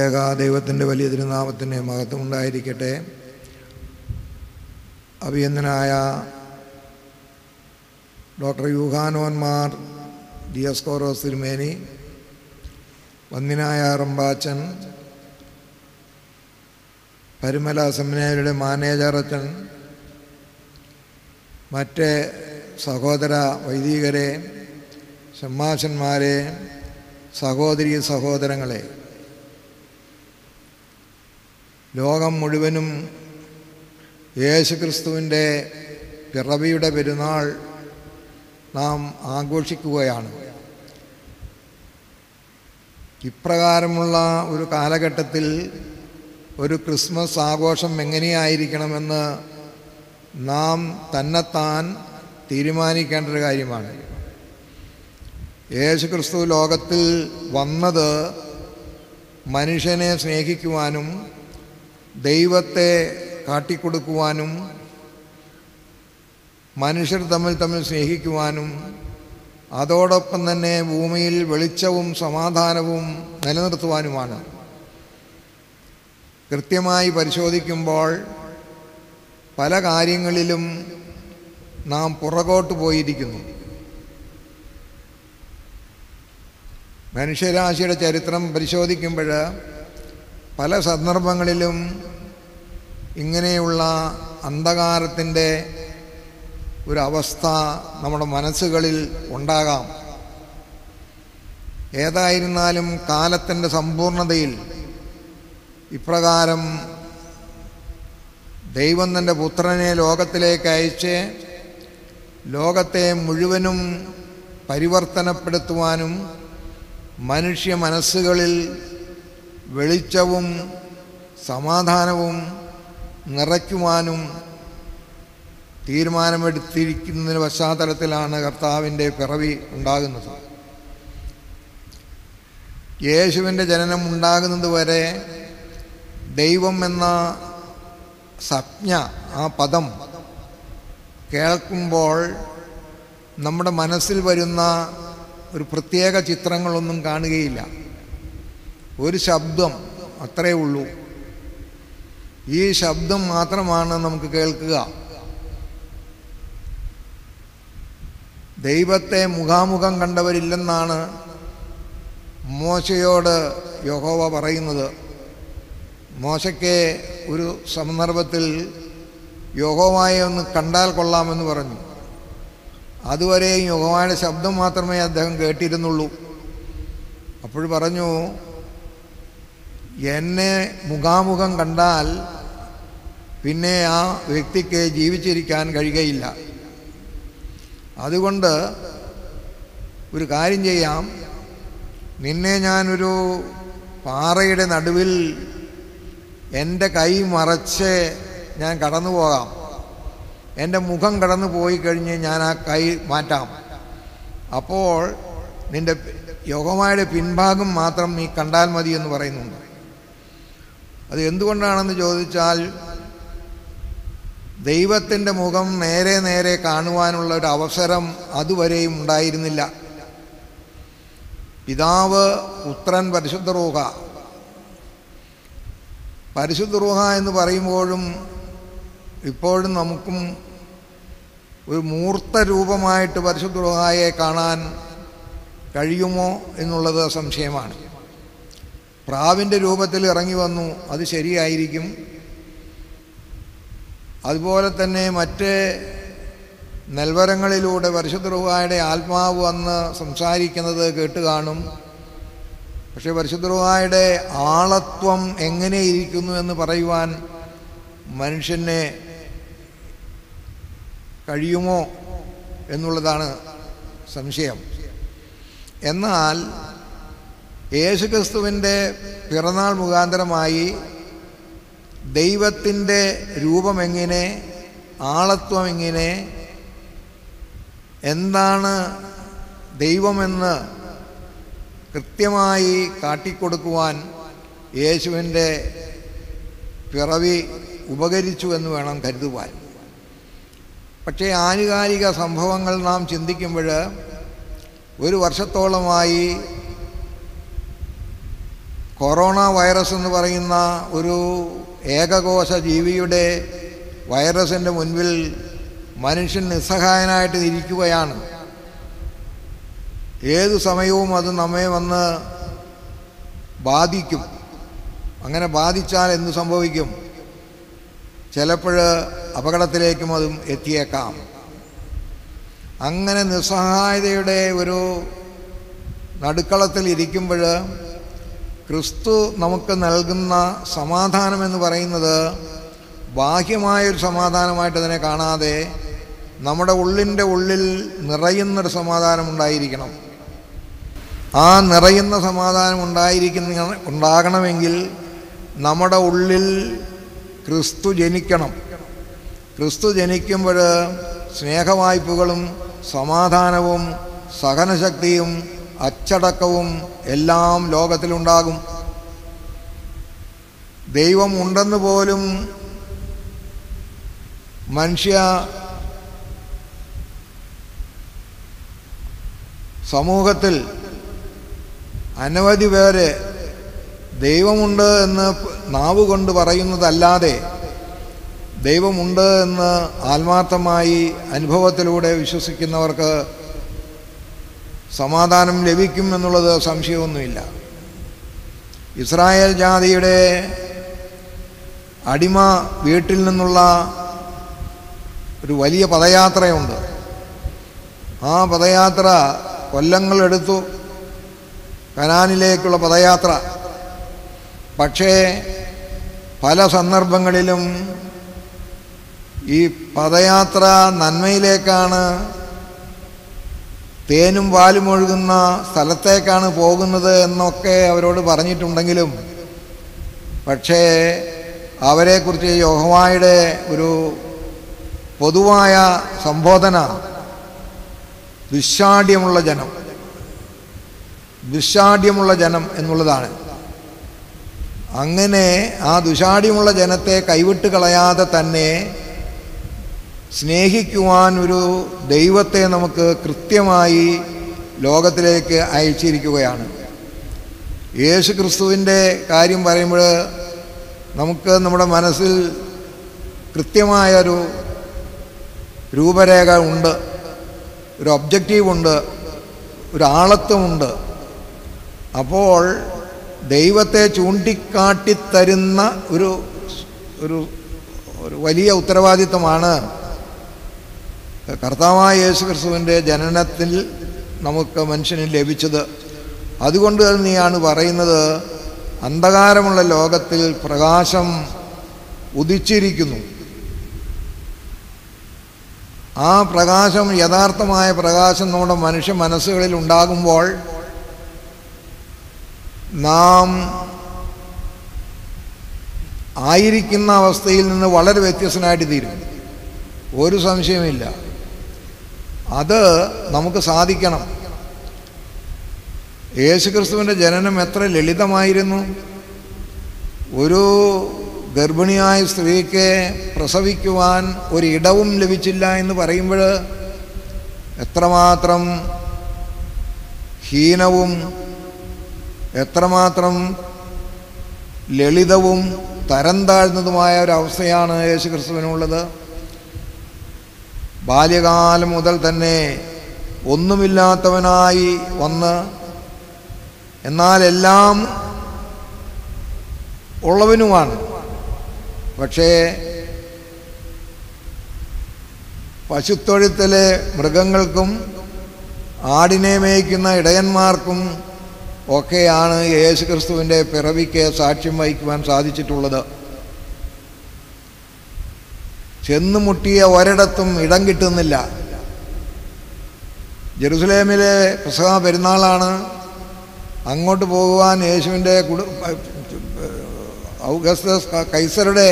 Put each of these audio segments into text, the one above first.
ത്രിയേക ദൈവത്തിൻ്റെ വലിയ തിരുനാമത്തിന് മഹത്വം ഉണ്ടായിരിക്കട്ടെ അഭിയന്തനായ ഡോക്ടർ യൂഹാനോന്മാർ ദിയസ്കോറോസ് തിരുമേനി വന്ദിനായ റമ്പാച്ചൻ പരുമല സെമിനാരിയുടെ മാനേജർ അച്ഛൻ മറ്റ് സഹോദര വൈദികരെ ഷമ്മാശന്മാരെ സഹോദരി സഹോദരങ്ങളെ ലോകം മുഴുവനും യേശുക്രിസ്തുവിൻ്റെ പിറവിയുടെ പെരുന്നാൾ നാം ആഘോഷിക്കുകയാണ് ഇപ്രകാരമുള്ള ഒരു കാലഘട്ടത്തിൽ ഒരു ക്രിസ്മസ് ആഘോഷം എങ്ങനെയായിരിക്കണമെന്ന് നാം തന്നെത്താൻ തീരുമാനിക്കേണ്ട ഒരു കാര്യമാണ് യേശുക്രിസ്തു ലോകത്തിൽ വന്നത് മനുഷ്യനെ സ്നേഹിക്കുവാനും ദൈവത്തെ കാട്ടിക്കൊടുക്കുവാനും മനുഷ്യർ തമ്മിൽ തമ്മിൽ സ്നേഹിക്കുവാനും അതോടൊപ്പം തന്നെ ഭൂമിയിൽ വെളിച്ചവും സമാധാനവും നിലനിർത്തുവാനുമാണ് കൃത്യമായി പരിശോധിക്കുമ്പോൾ പല കാര്യങ്ങളിലും നാം പുറകോട്ട് പോയിരിക്കുന്നു മനുഷ്യരാശിയുടെ ചരിത്രം പരിശോധിക്കുമ്പോൾ പല സന്ദർഭങ്ങളിലും ഇങ്ങനെയുള്ള അന്ധകാരത്തിൻ്റെ ഒരു അവസ്ഥ നമ്മുടെ മനസ്സുകളിൽ ഉണ്ടാകാം ഏതായിരുന്നാലും കാലത്തിൻ്റെ സമ്പൂർണതയിൽ ഇപ്രകാരം ദൈവം തൻ്റെ പുത്രനെ ലോകത്തിലേക്ക് അയച്ച് ലോകത്തെ മുഴുവനും പരിവർത്തനപ്പെടുത്തുവാനും മനുഷ്യ മനസ്സുകളിൽ വെളിച്ചവും സമാധാനവും നിറയ്ക്കുവാനും തീരുമാനമെടുത്തിരിക്കുന്നതിന് പശ്ചാത്തലത്തിലാണ് കർത്താവിൻ്റെ പിറവി ഉണ്ടാകുന്നത് യേശുവിൻ്റെ ജനനം ഉണ്ടാകുന്നത് വരെ ദൈവം എന്ന സംജ്ഞ ആ പദം കേൾക്കുമ്പോൾ നമ്മുടെ മനസ്സിൽ വരുന്ന ഒരു പ്രത്യേക ചിത്രങ്ങളൊന്നും കാണുകയില്ല ഒരു ശബ്ദം അത്രേ ഉള്ളൂ ഈ ശബ്ദം മാത്രമാണ് നമുക്ക് കേൾക്കുക ദൈവത്തെ മുഖാമുഖം കണ്ടവരില്ലെന്നാണ് മോശയോട് യഹോവ പറയുന്നത് മോശയ്ക്ക് ഒരു സന്ദർഭത്തിൽ യഹോവായെ ഒന്ന് കണ്ടാൽ കൊള്ളാമെന്ന് പറഞ്ഞു അതുവരെയും യഹോവയുടെ ശബ്ദം മാത്രമേ അദ്ദേഹം കേട്ടിരുന്നുള്ളൂ അപ്പോൾ പറഞ്ഞു എന്നെ മുഖാമുഖം കണ്ടാൽ പിന്നെ ആ വ്യക്തിക്ക് ജീവിച്ചിരിക്കാൻ കഴിയുകയില്ല അതുകൊണ്ട് ഒരു കാര്യം ചെയ്യാം നിന്നെ ഞാനൊരു പാറയുടെ നടുവിൽ എൻ്റെ കൈ മറച്ച് ഞാൻ കടന്നു പോകാം എൻ്റെ മുഖം കടന്നു പോയി കഴിഞ്ഞ് ഞാൻ ആ കൈ മാറ്റാം അപ്പോൾ നിൻ്റെ യോഗമായുടെ പിൻഭാഗം മാത്രം നീ കണ്ടാൽ മതി എന്ന് പറയുന്നുണ്ട് അത് എന്തുകൊണ്ടാണെന്ന് ചോദിച്ചാൽ ദൈവത്തിൻ്റെ മുഖം നേരെ നേരെ കാണുവാനുള്ള ഒരു അവസരം അതുവരെയും ഉണ്ടായിരുന്നില്ല പിതാവ് പുത്രൻ പരിശുദ്ധ റൂഹ പരിശുദ്ധ റൂഹ എന്ന് പറയുമ്പോഴും ഇപ്പോഴും നമുക്കും ഒരു മൂർത്ത രൂപമായിട്ട് പരിശുദ്ധ റൂഹായെ കാണാൻ കഴിയുമോ എന്നുള്ളത് സംശയമാണ് പ്രാവിൻ്റെ രൂപത്തിൽ ഇറങ്ങി വന്നു അത് ശരിയായിരിക്കും അതുപോലെ തന്നെ മറ്റ് നെൽവരങ്ങളിലൂടെ പരിശുദ്ധ റുഹായുടെ ആത്മാവ് വന്ന് സംസാരിക്കുന്നത് കേട്ട് കാണും പക്ഷെ പരിശുദ്ധ റുഹായുടെ ആളത്വം എങ്ങനെയിരിക്കുന്നു എന്ന് പറയുവാൻ മനുഷ്യനെ കഴിയുമോ എന്നുള്ളതാണ് സംശയം എന്നാൽ യേശുക്രിസ്തുവിൻ്റെ പിറന്നാൾ മുഖാന്തരമായി ദൈവത്തിൻ്റെ രൂപമെങ്ങനെ ആളത്വം എങ്ങനെ എന്താണ് ദൈവമെന്ന് കൃത്യമായി കാട്ടിക്കൊടുക്കുവാൻ യേശുവിൻ്റെ പിറവി ഉപകരിച്ചു എന്ന് വേണം കരുതുവാൻ പക്ഷേ ആനുകാലിക സംഭവങ്ങൾ നാം ചിന്തിക്കുമ്പോൾ ഒരു വർഷത്തോളമായി കൊറോണ വൈറസ് എന്ന് പറയുന്ന ഒരു ഏകകോശ ജീവിയുടെ വൈറസിൻ്റെ മുൻപിൽ മനുഷ്യൻ നിസ്സഹായനായിട്ട് ഇരിക്കുകയാണ് ഏതു സമയവും അത് നമ്മെ വന്ന് ബാധിക്കും അങ്ങനെ ബാധിച്ചാൽ എന്ത് സംഭവിക്കും ചിലപ്പോൾ അപകടത്തിലേക്കും അതും എത്തിയേക്കാം അങ്ങനെ നിസ്സഹായതയുടെ ഒരു നടുക്കളത്തിൽ ഇരിക്കുമ്പോൾ ക്രിസ്തു നമുക്ക് നൽകുന്ന സമാധാനം എന്ന് പറയുന്നത് ബാഹ്യമായൊരു സമാധാനമായിട്ട് അതിനെ കാണാതെ നമ്മുടെ ഉള്ളിൻ്റെ ഉള്ളിൽ നിറയുന്നൊരു സമാധാനം ഉണ്ടായിരിക്കണം ആ നിറയുന്ന സമാധാനം ഉണ്ടായിരിക്കുന്ന ഉണ്ടാകണമെങ്കിൽ നമ്മുടെ ഉള്ളിൽ ക്രിസ്തു ജനിക്കണം ക്രിസ്തു ജനിക്കുമ്പോൾ സ്നേഹവായ്പകളും സമാധാനവും സഹനശക്തിയും അച്ചടക്കവും എല്ലാം ലോകത്തിലുണ്ടാകും ദൈവം ഉണ്ടെന്ന് പോലും മനുഷ്യ സമൂഹത്തിൽ അനവധി പേര് ദൈവമുണ്ട് എന്ന് നാവ് കൊണ്ട് പറയുന്നതല്ലാതെ ദൈവമുണ്ട് എന്ന് ആത്മാർത്ഥമായി അനുഭവത്തിലൂടെ വിശ്വസിക്കുന്നവർക്ക് സമാധാനം ലഭിക്കും എന്നുള്ളത് സംശയമൊന്നുമില്ല ഇസ്രായേൽ ജാതിയുടെ അടിമ വീട്ടിൽ നിന്നുള്ള ഒരു വലിയ പദയാത്രയുണ്ട് ആ പദയാത്ര കൊല്ലങ്ങളെടുത്തു കനാനിലേക്കുള്ള പദയാത്ര പക്ഷേ പല സന്ദർഭങ്ങളിലും ഈ പദയാത്ര നന്മയിലേക്കാണ് തേനും പാലും ഒഴുകുന്ന സ്ഥലത്തേക്കാണ് പോകുന്നത് എന്നൊക്കെ അവരോട് പറഞ്ഞിട്ടുണ്ടെങ്കിലും പക്ഷേ അവരെക്കുറിച്ച് യോഹവായുടെ ഒരു പൊതുവായ സംബോധന ദുശാഠ്യമുള്ള ജനം ദുശാഠ്യമുള്ള ജനം എന്നുള്ളതാണ് അങ്ങനെ ആ ദുശാഠ്യമുള്ള ജനത്തെ കൈവിട്ട് കളയാതെ തന്നെ സ്നേഹിക്കുവാൻ ഒരു ദൈവത്തെ നമുക്ക് കൃത്യമായി ലോകത്തിലേക്ക് അയച്ചിരിക്കുകയാണ് യേശു ക്രിസ്തുവിൻ്റെ കാര്യം പറയുമ്പോൾ നമുക്ക് നമ്മുടെ മനസ്സിൽ കൃത്യമായൊരു രൂപരേഖ ഉണ്ട് ഒരു ഒബ്ജക്റ്റീവ് ഉണ്ട് ഒരു ആളത്വമുണ്ട് അപ്പോൾ ദൈവത്തെ ചൂണ്ടിക്കാട്ടിത്തരുന്ന ഒരു ഒരു ഒരു വലിയ ഉത്തരവാദിത്വമാണ് കർത്താവായ യേശു ക്രിസ്തുവിൻ്റെ ജനനത്തിൽ നമുക്ക് മനുഷ്യന് ലഭിച്ചത് അതുകൊണ്ട് തന്നെയാണ് പറയുന്നത് അന്ധകാരമുള്ള ലോകത്തിൽ പ്രകാശം ഉദിച്ചിരിക്കുന്നു ആ പ്രകാശം യഥാർത്ഥമായ പ്രകാശം നമ്മുടെ മനുഷ്യ മനസ്സുകളിൽ ഉണ്ടാകുമ്പോൾ നാം ആയിരിക്കുന്ന അവസ്ഥയിൽ നിന്ന് വളരെ വ്യത്യസ്തനായിട്ട് തീരും ഒരു സംശയമില്ല അത് നമുക്ക് സാധിക്കണം യേശുക്രിസ്തുവിൻ്റെ ജനനം എത്ര ലളിതമായിരുന്നു ഒരു ഗർഭിണിയായ സ്ത്രീക്ക് പ്രസവിക്കുവാൻ ഒരിടവും ലഭിച്ചില്ല എന്ന് പറയുമ്പോൾ എത്രമാത്രം ഹീനവും എത്രമാത്രം ലളിതവും തരം താഴ്ന്നതുമായ ഒരവസ്ഥയാണ് യേശു ക്രിസ്തുവിനുള്ളത് ബാല്യകാലം മുതൽ തന്നെ ഒന്നുമില്ലാത്തവനായി വന്ന് എന്നാൽ എല്ലാം ഉള്ളവനുമാണ് പക്ഷേ പശുത്തൊഴുത്തിലെ മൃഗങ്ങൾക്കും ആടിനെ മേയ്ക്കുന്ന ഇടയന്മാർക്കും ഒക്കെയാണ് യേശു ക്രിസ്തുവിൻ്റെ പിറവിക്ക് സാക്ഷ്യം വഹിക്കുവാൻ സാധിച്ചിട്ടുള്ളത് ചെന്നുമുട്ടിയ ഒരിടത്തും ഇടം കിട്ടുന്നില്ല ജെറുസലേമിലെ പ്രസവ പെരുന്നാളാണ് അങ്ങോട്ട് പോകുവാൻ യേശുവിൻ്റെ കുടു ഔഗസ്തസ് കൈസറുടെ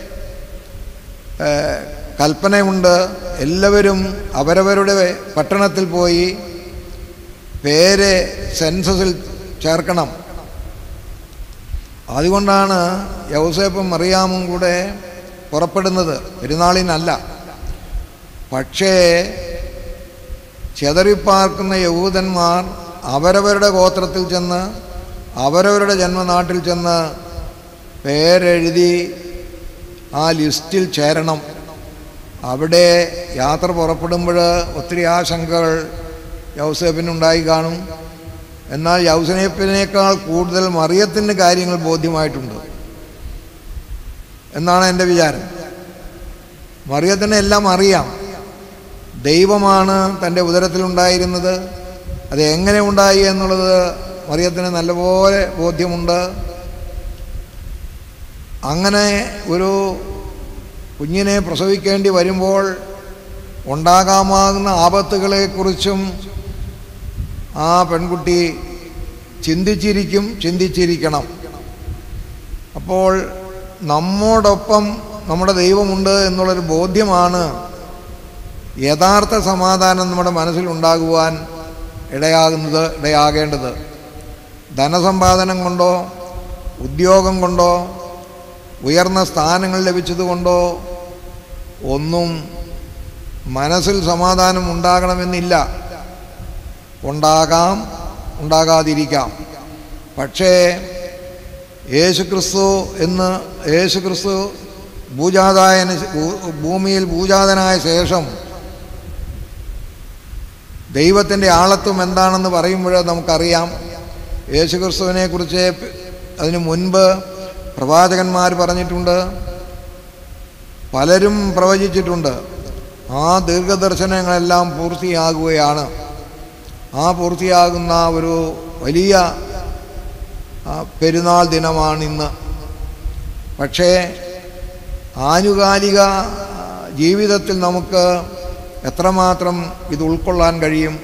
കൽപ്പനയുണ്ട് എല്ലാവരും അവരവരുടെ പട്ടണത്തിൽ പോയി പേര് സെൻസസിൽ ചേർക്കണം അതുകൊണ്ടാണ് യൗസേപ്പും മറിയാമും കൂടെ പുറപ്പെടുന്നത് പെരുന്നാളിനല്ല പക്ഷേ ചെതറിപ്പാർക്കുന്ന യഹൂദന്മാർ അവരവരുടെ ഗോത്രത്തിൽ ചെന്ന് അവരവരുടെ ജന്മനാട്ടിൽ ചെന്ന് പേരെഴുതി ആ ലിസ്റ്റിൽ ചേരണം അവിടെ യാത്ര പുറപ്പെടുമ്പോൾ ഒത്തിരി ആശങ്കകൾ യൗസേപ്പിനുണ്ടായി കാണും എന്നാൽ യൗസനേപ്പിനേക്കാൾ കൂടുതൽ മറിയത്തിൻ്റെ കാര്യങ്ങൾ ബോധ്യമായിട്ടുണ്ട് എന്നാണ് എൻ്റെ വിചാരം മറിയത്തിന് എല്ലാം അറിയാം ദൈവമാണ് തൻ്റെ ഉദരത്തിലുണ്ടായിരുന്നത് അത് എങ്ങനെ ഉണ്ടായി എന്നുള്ളത് മറിയത്തിന് നല്ലപോലെ ബോധ്യമുണ്ട് അങ്ങനെ ഒരു കുഞ്ഞിനെ പ്രസവിക്കേണ്ടി വരുമ്പോൾ ഉണ്ടാകാമാകുന്ന ആപത്തുകളെക്കുറിച്ചും ആ പെൺകുട്ടി ചിന്തിച്ചിരിക്കും ചിന്തിച്ചിരിക്കണം അപ്പോൾ നമ്മോടൊപ്പം നമ്മുടെ ദൈവമുണ്ട് എന്നുള്ളൊരു ബോധ്യമാണ് യഥാർത്ഥ സമാധാനം നമ്മുടെ മനസ്സിലുണ്ടാകുവാൻ ഇടയാകുന്നത് ഇടയാകേണ്ടത് ധനസമ്പാദനം കൊണ്ടോ ഉദ്യോഗം കൊണ്ടോ ഉയർന്ന സ്ഥാനങ്ങൾ ലഭിച്ചതുകൊണ്ടോ ഒന്നും മനസ്സിൽ സമാധാനം ഉണ്ടാകണമെന്നില്ല ഉണ്ടാകാം ഉണ്ടാകാതിരിക്കാം പക്ഷേ യേശുക്രിസ്തു എന്ന് യേശുക്രിസ്തു ഭൂജാതായന് ഭൂമിയിൽ ഭൂജാതനായ ശേഷം ദൈവത്തിൻ്റെ ആളത്വം എന്താണെന്ന് പറയുമ്പോൾ നമുക്കറിയാം യേശുക്രിസ്തുവിനെ കുറിച്ച് അതിനു മുൻപ് പ്രവാചകന്മാർ പറഞ്ഞിട്ടുണ്ട് പലരും പ്രവചിച്ചിട്ടുണ്ട് ആ ദീർഘദർശനങ്ങളെല്ലാം പൂർത്തിയാകുകയാണ് ആ പൂർത്തിയാകുന്ന ഒരു വലിയ പെരുന്നാൾ ദിനമാണ് ഇന്ന് പക്ഷേ ആനുകാലിക ജീവിതത്തിൽ നമുക്ക് എത്രമാത്രം ഇത് ഉൾക്കൊള്ളാൻ കഴിയും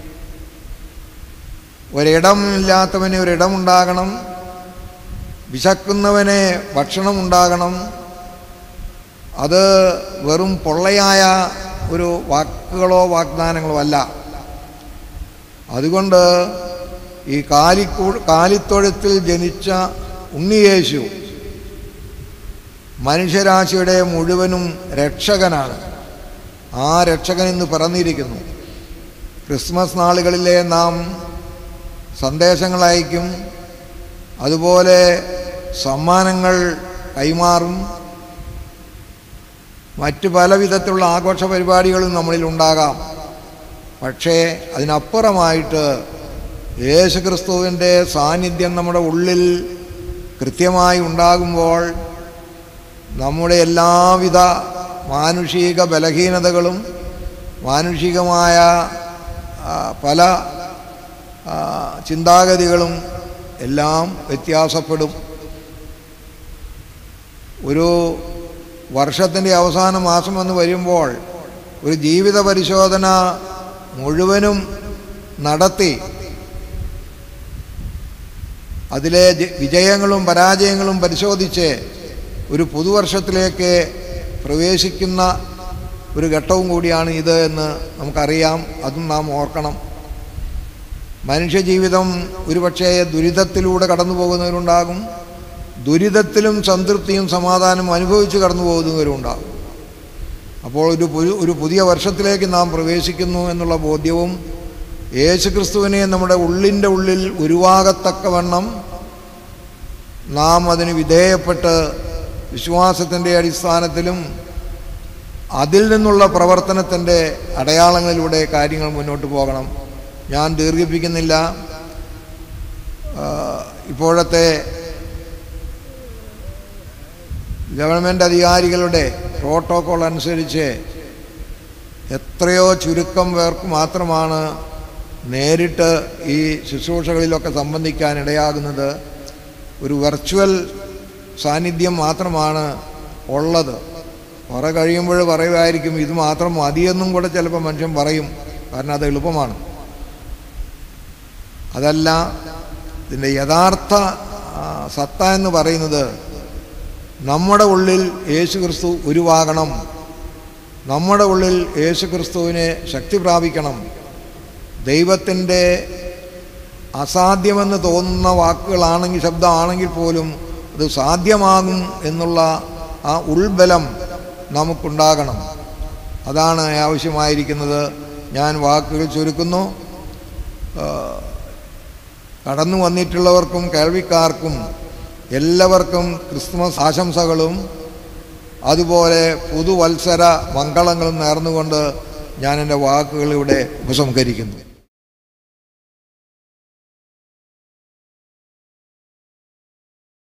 ഒരിടം ഇല്ലാത്തവന് ഒരിടമുണ്ടാകണം വിശക്കുന്നവന് ഭക്ഷണം ഉണ്ടാകണം അത് വെറും പൊള്ളയായ ഒരു വാക്കുകളോ വാഗ്ദാനങ്ങളോ അല്ല അതുകൊണ്ട് ഈ കാലിക്കൂ കാലിത്തൊഴുത്തിൽ ജനിച്ച ഉണ്ണിയേശു മനുഷ്യരാശിയുടെ മുഴുവനും രക്ഷകനാണ് ആ രക്ഷകൻ ഇന്ന് പിറന്നിരിക്കുന്നു ക്രിസ്മസ് നാളുകളിലെ നാം സന്ദേശങ്ങൾ അയക്കും അതുപോലെ സമ്മാനങ്ങൾ കൈമാറും മറ്റ് പല വിധത്തിലുള്ള ആഘോഷ പരിപാടികളും നമ്മളിൽ ഉണ്ടാകാം പക്ഷേ അതിനപ്പുറമായിട്ട് യേശുക്രിസ്തുവിൻ്റെ സാന്നിധ്യം നമ്മുടെ ഉള്ളിൽ കൃത്യമായി ഉണ്ടാകുമ്പോൾ നമ്മുടെ എല്ലാവിധ മാനുഷിക ബലഹീനതകളും മാനുഷികമായ പല ചിന്താഗതികളും എല്ലാം വ്യത്യാസപ്പെടും ഒരു വർഷത്തിൻ്റെ അവസാന മാസം എന്ന് വരുമ്പോൾ ഒരു ജീവിത പരിശോധന മുഴുവനും നടത്തി അതിലെ വിജയങ്ങളും പരാജയങ്ങളും പരിശോധിച്ച് ഒരു പുതുവർഷത്തിലേക്ക് പ്രവേശിക്കുന്ന ഒരു ഘട്ടവും കൂടിയാണ് ഇത് എന്ന് നമുക്കറിയാം അതും നാം ഓർക്കണം മനുഷ്യജീവിതം ഒരുപക്ഷേ ദുരിതത്തിലൂടെ കടന്നു പോകുന്നവരുണ്ടാകും ദുരിതത്തിലും സംതൃപ്തിയും സമാധാനവും അനുഭവിച്ച് കടന്നു പോകുന്നവരുണ്ടാകും അപ്പോൾ ഒരു പുതു ഒരു പുതിയ വർഷത്തിലേക്ക് നാം പ്രവേശിക്കുന്നു എന്നുള്ള ബോധ്യവും യേശുക്രിസ്തുവിനെ നമ്മുടെ ഉള്ളിൻ്റെ ഉള്ളിൽ ഉരുവാകത്തക്കവണ്ണം നാം അതിന് വിധേയപ്പെട്ട് വിശ്വാസത്തിൻ്റെ അടിസ്ഥാനത്തിലും അതിൽ നിന്നുള്ള പ്രവർത്തനത്തിൻ്റെ അടയാളങ്ങളിലൂടെ കാര്യങ്ങൾ മുന്നോട്ട് പോകണം ഞാൻ ദീർഘിപ്പിക്കുന്നില്ല ഇപ്പോഴത്തെ ഗവൺമെൻറ് അധികാരികളുടെ പ്രോട്ടോകോൾ അനുസരിച്ച് എത്രയോ ചുരുക്കം പേർക്ക് മാത്രമാണ് നേരിട്ട് ഈ ശുശ്രൂഷകളിലൊക്കെ സംബന്ധിക്കാൻ ഇടയാകുന്നത് ഒരു വെർച്വൽ സാന്നിധ്യം മാത്രമാണ് ഉള്ളത് കുറെ കഴിയുമ്പോൾ പറയുമായിരിക്കും ഇത് മാത്രം മതിയെന്നും കൂടെ ചിലപ്പോൾ മനുഷ്യൻ പറയും കാരണം അത് എളുപ്പമാണ് അതല്ല ഇതിൻ്റെ യഥാർത്ഥ സത്ത എന്ന് പറയുന്നത് നമ്മുടെ ഉള്ളിൽ യേശു ക്രിസ്തു ഉരുവാകണം നമ്മുടെ ഉള്ളിൽ യേശു ക്രിസ്തുവിനെ ശക്തി പ്രാപിക്കണം ദൈവത്തിൻ്റെ അസാധ്യമെന്ന് തോന്നുന്ന വാക്കുകളാണെങ്കിൽ ശബ്ദമാണെങ്കിൽ പോലും അത് സാധ്യമാകും എന്നുള്ള ആ ഉൾബലം നമുക്കുണ്ടാകണം അതാണ് ആവശ്യമായിരിക്കുന്നത് ഞാൻ വാക്കുകൾ ചുരുക്കുന്നു കടന്നു വന്നിട്ടുള്ളവർക്കും കേൾവിക്കാർക്കും എല്ലാവർക്കും ക്രിസ്മസ് ആശംസകളും അതുപോലെ പുതുവത്സര മംഗളങ്ങളും നേർന്നുകൊണ്ട് ഞാൻ എൻ്റെ വാക്കുകൾ ഇവിടെ ഉപസംഹരിക്കുന്നു